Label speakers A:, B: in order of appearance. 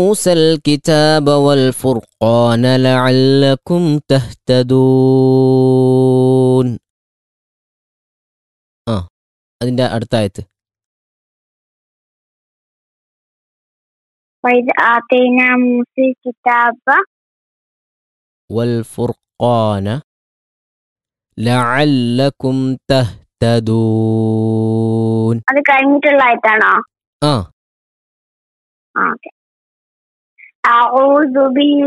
A: موسى الكتاب والفرقان لعلكم تهتدون ആ അതിന്റെ അടുത്ത ആയത്ത്
B: وإذ آتينا موسى الكتاب
A: والفرقان لعلكم تهتدون
B: അത് കഴിഞ്ഞിട്ടുള്ള ആയിട്ടാണോ
A: ആ
B: ആ ഓക്കെ أعوذ بالله